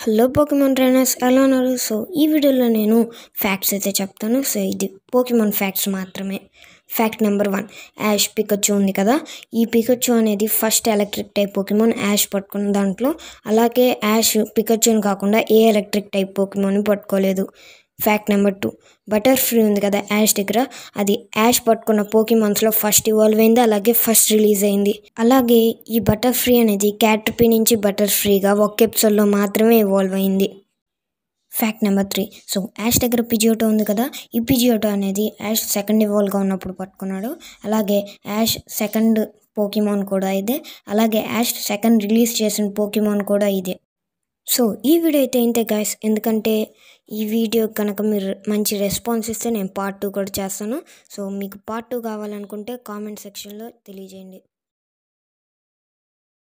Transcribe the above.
hello Pokemon trainers ఎలా ఉన్నారు so ఈ వీడియోలో నేను ఫ్యాక్ట్స్ అయితే చెప్తాను సో ఇది పోకిమాన్ ఫ్యాక్ట్స్ మాత్రమే fact number one Ash Pikachu ఉంది కదా ఈ పికచ్చు అనేది first electric type Pokemon Ash పట్టుకున్న దాంట్లో అలాగే యాష్ పికచ్చుని కాకుండా ఏ ఎలక్ట్రిక్ టైప్ పోకిమాన్ పట్టుకోలేదు fact number two butterfree ఉంది కదా యాష్ దగ్గర అది యాష్ పట్టుకున్న పోకిమాన్స్లో ఫస్ట్ ఇవాల్వ్ అయింది అలాగే ఫస్ట్ రిలీజ్ అయింది అలాగే ఈ బటర్ ఫ్రీ అనేది క్యాట్రిపీ నుంచి బటర్ ఫ్రీగా ఒక ఎపిసోడ్లో మాత్రమే ఇవాల్వ్ అయింది fact number three so Ash దగ్గర పిజియోటో ఉంది కదా ఈ పిజియోటో అనేది యాష్ సెకండ్ ఇవాల్వ్గా ఉన్నప్పుడు పట్టుకున్నాడు అలాగే యాష్ సెకండ్ పోకిమాన్ కూడా ఇదే అలాగే యాష్ సెకండ్ రిలీజ్ చేసిన పోకిమాన్ కూడా ఇదే సో ఈ వీడియో అయితే ఇంతే గాయస్ ఎందుకంటే ఈ వీడియో కనుక మీరు మంచి రెస్పాన్స్ ఇస్తే నేను పార్ట్ టూ కూడా చేస్తాను సో మీకు పార్ట్ టూ కావాలనుకుంటే కామెంట్ సెక్షన్లో తెలియజేయండి